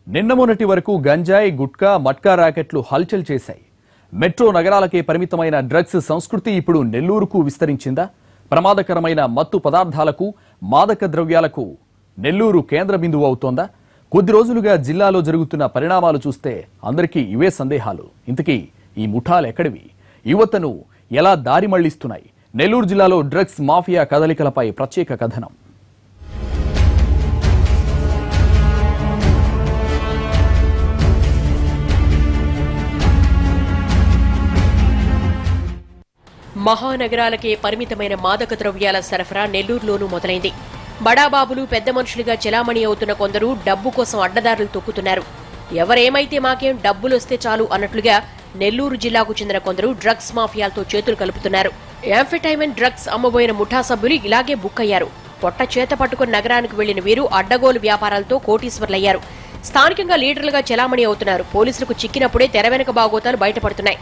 నిన్న మొన్నటి వరకు గంజాయి గుట్కా మట్కా ర్యాకెట్లు హల్చల్ చేశాయి మెట్రో నగరాలకే పరిమితమైన డ్రగ్స్ సంస్కృతి ఇప్పుడు నెల్లూరుకు విస్తరించిందా ప్రమాదకరమైన మత్తు పదార్థాలకు మాదక ద్రవ్యాలకు నెల్లూరు కేంద్ర బిందువు అవుతోందా కొద్ది రోజులుగా జిల్లాలో జరుగుతున్న పరిణామాలు చూస్తే అందరికీ ఇవే సందేహాలు ఇంతకీ ఈ ముఠాలు ఎక్కడివి యువతను ఎలా దారి మళ్లిస్తున్నాయి నెల్లూరు జిల్లాలో డ్రగ్స్ మాఫియా కదలికలపై ప్రత్యేక కథనం మహానగరాలకే పరిమితమైన మాదక ద్రవ్యాల సరఫరా నెల్లూరులోనూ మొదలైంది బడాబాబులు పెద్ద మనుషులుగా చెలామణి అవుతున్న కొందరు డబ్బు కోసం అడ్డదారులు తొక్కుతున్నారు ఎవరేమైతే మాకేం డబ్బులొస్తే చాలు అన్నట్లుగా నెల్లూరు జిల్లాకు చెందిన కొందరు డ్రగ్స్ మాఫియాలతో చేతులు కలుపుతున్నారు యాంఫిటైమన్ డ్రగ్స్ అమ్మబోయిన ముఠా సభ్యులు ఇలాగే బుక్ అయ్యారు పొట్ట చేత పట్టుకుని నగరానికి వెళ్లిన వీరు అడ్డగోలు వ్యాపారాలతో కోటీశ్వర్లయ్యారు స్థానికంగా లీడర్లుగా చెలామణి అవుతున్నారు పోలీసులకు చిక్కినప్పుడే తెర వెనుక బాగోతాలు బయటపడుతున్నాయి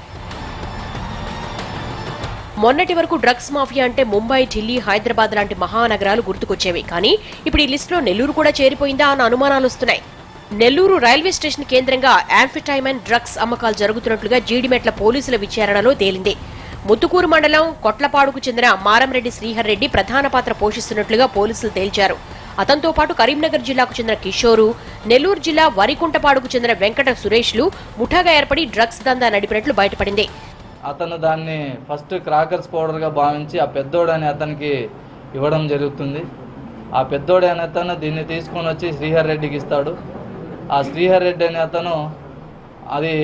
మొన్నటి వరకు డ్రగ్స్ మాఫియా అంటే ముంబై ఢిల్లీ హైదరాబాద్ లాంటి మహానగరాలు గుర్తుకొచ్చేవి కానీ ఇప్పుడు ఈ లిస్టులో నెల్లూరు కూడా చేరిపోయిందా అన్న అనుమానాలు వస్తున్నాయి నెల్లూరు రైల్వే స్టేషన్ కేంద్రంగా యాంఫిటైమన్ డ్రగ్స్ అమ్మకాలు జరుగుతున్నట్లుగా జీడిమెట్ల పోలీసుల విచారణలో తేలింది ముత్తుకూరు మండలం కొట్లపాడుకు చెందిన మారంరెడ్డి శ్రీహర్ రెడ్డి ప్రధాన పాత్ర పోషిస్తున్నట్లుగా పోలీసులు తేల్చారు అతనితో పాటు కరీంనగర్ జిల్లాకు చెందిన కిషోరు నెల్లూరు జిల్లా వరికుంటపాడుకు చెందిన వెంకట సురేష్లు ముఠాగా ఏర్పడి డ్రగ్స్ దందా నడిపినట్లు బయటపడింది అతను దాన్ని ఫస్ట్ క్రాకర్స్ పౌడర్గా భావించి ఆ పెద్దోడు అనే అతనికి ఇవ్వడం జరుగుతుంది ఆ పెద్దోడు అనే అతను దీన్ని తీసుకొని వచ్చి శ్రీహర్ రెడ్డికి ఇస్తాడు ఆ శ్రీహర్ రెడ్డి అనే అతను అది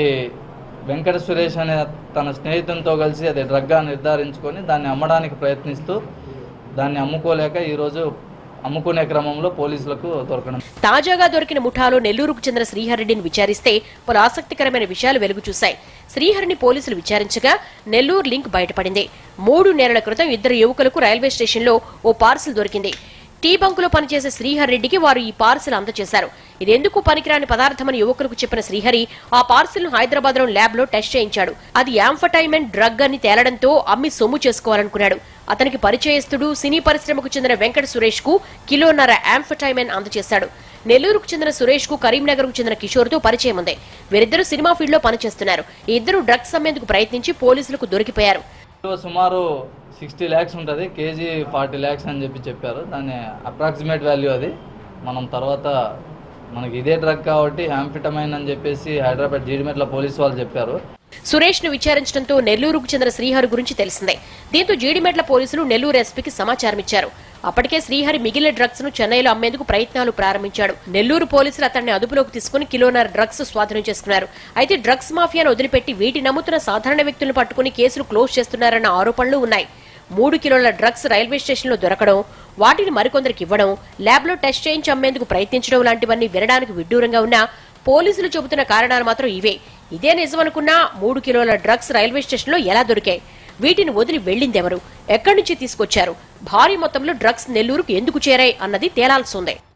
వెంకట సురేష్ అనే తన స్నేహితునితో కలిసి అది డ్రగ్గా నిర్ధారించుకొని దాన్ని అమ్మడానికి ప్రయత్నిస్తూ దాన్ని అమ్ముకోలేక ఈరోజు అమ్ముకునే క్రమంలో పోలీసులకు దొరకడం తాజాగా దొరికిన ముఠాలో నెల్లూరుకు చెందిన శ్రీహరిని విచారిస్తే పలు ఆసక్తికరమైన విషయాలు వెలుగు చూశాయి శ్రీహరిని పోలీసులు విచారించగా నెల్లూరు లింక్ బయటపడింది మూడు నెలల క్రితం ఇద్దరు యువకులకు రైల్వే స్టేషన్లో ఓ పార్సిల్ దొరికింది టీ బంకులో పనిచేసే శ్రీహర్ రెడ్డికి వారు ఈ పార్సిల్ అందజేశారు ఇది ఎందుకు పనికిరాని పదార్థమని యువకులకు చెప్పిన శ్రీహరి ఆ పార్సిల్ ను హైదరాబాద్ లో ల్యాబ్ లో టెస్ట్ చేయించాడు అది యాంఫటైమెంట్ డ్రగ్ అని తేలడంతో అమ్మి సొమ్ము చేసుకోవాలనుకున్నాడు అతనికి పరిచయస్తుడు సినీ పరిశ్రమకు చెందిన వెంకట సురేష్ కు కిలోన్నర యాంఫటైమెన్ అందజేశాడు నెల్లూరుకు చెందిన సురేష్ కు కరీంనగర్ కు చెందిన కిషోర్ తో పరిచయం ఉంది వీరిద్దరూ సినిమా ఫీల్డ్ లో పనిచేస్తున్నారు ఈ ఇద్దరు డ్రగ్స్ అమ్మేందుకు ప్రయత్నించి పోలీసులకు దొరికిపోయారు విలువ సుమారు సిక్స్టీ ల్యాక్స్ ఉంటుంది కేజీ ఫార్టీ ల్యాక్స్ అని చెప్పి చెప్పారు దాని అప్రాక్సిమేట్ వాల్యూ అది మనం తర్వాత మనకి ఇదే డ్రగ్ కాబట్టి యాంఫిటమైన్ అని చెప్పేసి హైదరాబాద్ జీడిమెట్ల పోలీసు వాళ్ళు చెప్పారు సురేష్ ను విచారించడంతో నెల్లూరుకు చెందిన శ్రీహరి గురించి తెలిసిందే దీంతో జీడిమెట్ల పోలీసులు నెల్లూరు ఎస్పీకి సమాచారం ఇచ్చారు అప్పటికే శ్రీహరి మిగిలిన డ్రగ్స్ ను చెన్నైలో అమ్మేందుకు ప్రయత్నాలు ప్రారంభించాడు నెల్లూరు పోలీసులు అతన్ని అదుపులోకి తీసుకుని కిలోన్నర డ్రగ్స్ స్వాధీనం చేసుకున్నారు అయితే డ్రగ్స్ మాఫియాను వదిలిపెట్టి వీటి నమ్ముతున్న సాధారణ వ్యక్తులను పట్టుకుని కేసులు క్లోజ్ చేస్తున్నారన్న ఆరోపణలు ఉన్నాయి మూడు కిలోల డ్రగ్స్ రైల్వే స్టేషన్లో దొరకడం వాటిని మరికొందరికి ఇవ్వడం ల్యాబ్లో టెస్ట్ చేయించి అమ్మేందుకు ప్రయత్నించడం లాంటివన్నీ వినడానికి విడ్డూరంగా ఉన్నా పోలీసులు చెబుతున్న కారణాలు మాత్రం ఇవే ఇదే నిజమనుకున్నా మూడు కిలోల డ్రగ్స్ రైల్వే స్టేషన్లో ఎలా దొరికాయి వీటిని వదిలి వెళ్ళిందెవరు ఎక్కడి నుంచి తీసుకొచ్చారు భారీ మొత్తంలో డ్రగ్స్ నెల్లూరుకు ఎందుకు చేరాయి అన్నది తేలాల్సి ఉంది